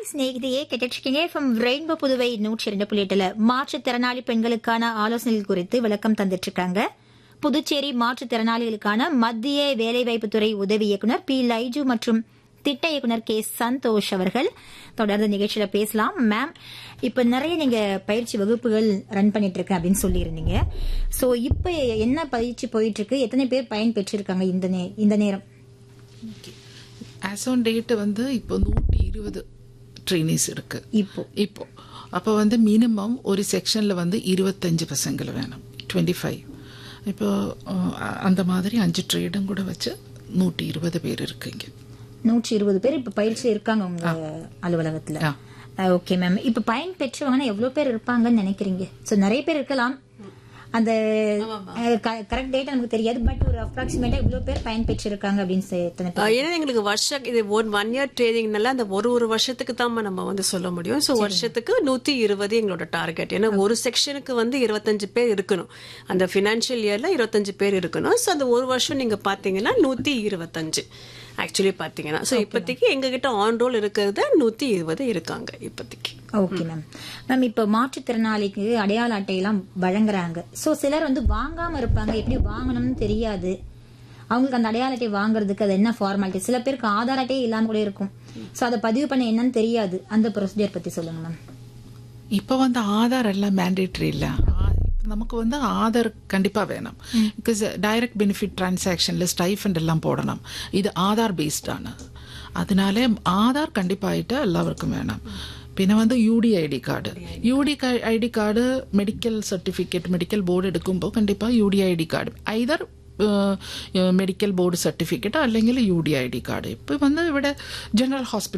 സ്നേഹിതയെ കെട്ടിച്ചിരിക്കുന്ന from rainbow Puduvai நூற்றி இரண்டு புள்ளி எட்டுல மாற்றுத்திறனாளி பெண்களுக்கான ஆலோசனைகள் குறித்து விளக்கம் தந்துட்டு இருக்காங்க புதுச்சேரி மாற்றுத்திறனாளிகளுக்கான மத்திய வேலைவாய்ப்புத்துறை உதவி இயக்குநர் பி லைஜு மற்றும் திட்ட இயக்குநர் கே சந்தோஷ் அவர்கள் தொடர்ந்து நிகழ்ச்சியில பேசலாம் மேம் இப்ப நிறைய நீங்க பயிற்சி வகுப்புகள் ரன் பண்ணிட்டு இருக்கேன் அப்படின்னு சொல்லியிருந்தீங்க சோ இப்ப என்ன பயிற்சி போயிட்டு இருக்கு எத்தனை பேர் பயன் பெற்றிருக்காங்க இந்த நே- இந்த நேரம் ஆஸ் ஆன் டேட் வந்து இப்போ நூற்றி இருபது ட்ரைனிஸ் இருக்கு இப்போ இப்போ அப்போ வந்து மினிமம் ஒரு செக்ஷனில் வந்து இருபத்தஞ்சு பசங்களை வேணும் டுவெண்ட்டி ஃபைவ் இப்போ அஹ், அந்த மாதிரி அஞ்சு ட்ரேடும் கூட வச்சு நூற்றி இருபது பேர் இருக்குங்க நூற்றி இருபது பேர் இப்ப பயிற்சி இருக்காங்க உங்க அலுவலகத்துல ஆ. ஓகே மேம் இப்ப பயன் பெற்றவங்கன்னா எவ்வளவு பேர் இருப்பாங்கன்னு நினைக்கிறீங்க சோ நிறைய பேர் இருக்கலாம் அந்த கரெக்ட் டேட் நமக்கு தெரியாது பட் ஒரு அப்ராக்சிமேட்டா இவ்வளவு பேர் பயன் பெற்றிருக்காங்க அப்படின்னு சொல்லி எத்தனை பேர் அஹ் ஏன்னா எங்களுக்கு வருஷம் இது ஒன் ஒன் இயர் ட்ரைனிங்னால அந்த ஒரு ஒரு வருஷத்துக்கு தான் நம்ம வந்து சொல்ல முடியும் ஸோ வருஷத்துக்கு நூத்தி இருபது எங்களோட டார்கெட் ஏன்னா ஒரு செக்ஷனுக்கு வந்து இருபத்தஞ்சு பேர் இருக்கணும் அந்த ஃபினான்ஷியல் இயர்ல இருபத்தஞ்சு பேர் இருக்கணும் ஸோ அந்த ஒரு வருஷம் நீங்க பாத்தீங்கன்னா நூத்தி இருபத்தஞ்சு ஆக்சுவலி பாத்தீங்கன்னா ஸோ இப்போதைக்கு எங்ககிட்ட ஆன் ரோல் இருக்கிறது நூத்தி இருபது இருக்காங்க இப்போதைக்கு ஓகே மேம் மேம் இப்ப மாற்றுத்திறனாளிக்கு அடையாள அட்டையெல்லாம் வழங்குறாங்க சோ சிலர் வந்து வாங்காம இருப்பாங்க எப்படி வாங்கணும்னு தெரியாது அவங்களுக்கு அந்த அடையாள அட்டை வாங்குறதுக்கு அது என்ன ஃபார்மாலிட்டி சில பேருக்கு ஆதார் அட்டையே இல்லாம கூட இருக்கும் சோ அதை பதிவு பண்ண என்னன்னு தெரியாது அந்த ப்ரொசீஜர் பத்தி சொல்லுங்க மேம் இப்போ வந்து ஆதார் எல்லாம் மேண்டேட்ரி இல்லை நமக்கு வந்து ஆதார் கண்டிப்பாக வேணும் பிகாஸ் டைரக்ட் பெனிஃபிட் டிரான்சாக்ஷனில் ஸ்டைஃபண்ட் எல்லாம் போடணும் இது ஆதார் பேஸ்டான அதனால ஆதார் கண்டிப்பாகிட்டு எல்லாருக்கும் வேணும் പിന്നെ வந்து UD ID card UD ID card medical certificate medical board എടുക്കുമ്പോൾ കണ്ടിപ്പാக UD ID card either medical board certificate അല്ലെങ്കിൽ U D I D card ഇപ്പം വന്ന് ഇവിടെ ജനറൽ ഹോസ്പിറ്റൽ